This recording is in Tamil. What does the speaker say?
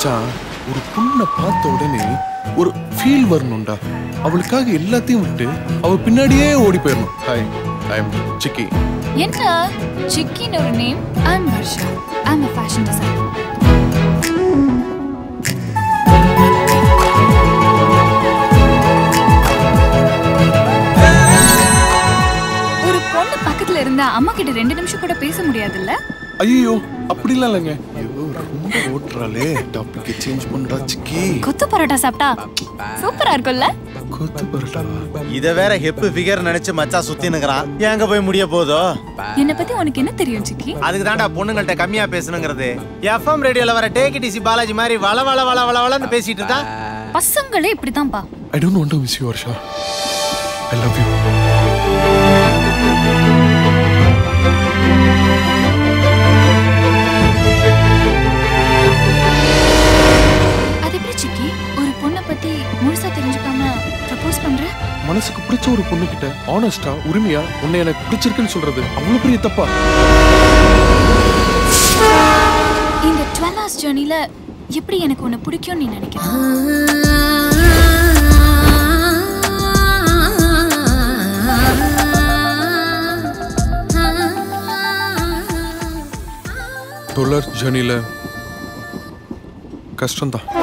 மச்சான் ஒரு பொண்ணை பார்த்த உடனே ஒரு ஃபீல் வரணும்டா அவளுக்காக எல்லாத்தையும் விட்டு அவ பின்னாடியே ஓடி போயிடணும் ஹாய் ஐ எம் சிக்கி என்ன சிக்கின்னு ஒரு name I'm Varsha I'm a fashion designer ஒரு பொண்ணு பக்கத்துல இருந்தா அம்மா கிட்ட ரெண்டு நிமிஷம் கூட பேச முடியாதுல்ல ஐயோ அப்படிலாம் இல்லைங்க ஐயோ ரொம்ப ஓட்டுறாளே டாபிக் சேஞ்ச் பண்றா சிக்கி கொத்து பரோட்டா சாப்பிட்டா சூப்பரா இருக்கும்ல கொத்து பரட்டாவா இத வேற ஹெப்பு ஃபிகர் நினைச்சு மச்சான் சுத்தி நிக்கிறான் எங்க போய் முடிய போதோ என்னை பத்தி உனக்கு என்ன தெரியும் சிக்கி அதுக்கு தான்டா பொண்ணுங்கள்ட்ட கம்மியா பேசணுங்கிறது எஃப்எம் ரேடியோல வர டேக் டிசி பாலாஜி மாதிரி வள வள வள வள வளன்னு பேசிட்டு இருக்கா பசங்களே இப்படிதான்ப்பா I don't want to miss you Varsha I love you அது எப்படி சிக்கி ஒரு பொண்ணை பத்தி முழுசா தெரிஞ்சுக்காம ப்ரப்போஸ் பண்ற மனசுக்கு பிடிச்ச ஒரு பொண்ணு கிட்ட ஆனஸ்டா உரிமையா உன்னை எனக்கு பிடிச்சிருக்குன்னு சொல்றது அவ்வளவு பெரிய தப்பா இந்த டுவெல் ஹவர்ஸ் ஜேர்னில எப்படி எனக்கு உன்னை பிடிக்கும்னு நீ நினைக்கிற டொலர் ஜேர்னில கஷ்டம்தான்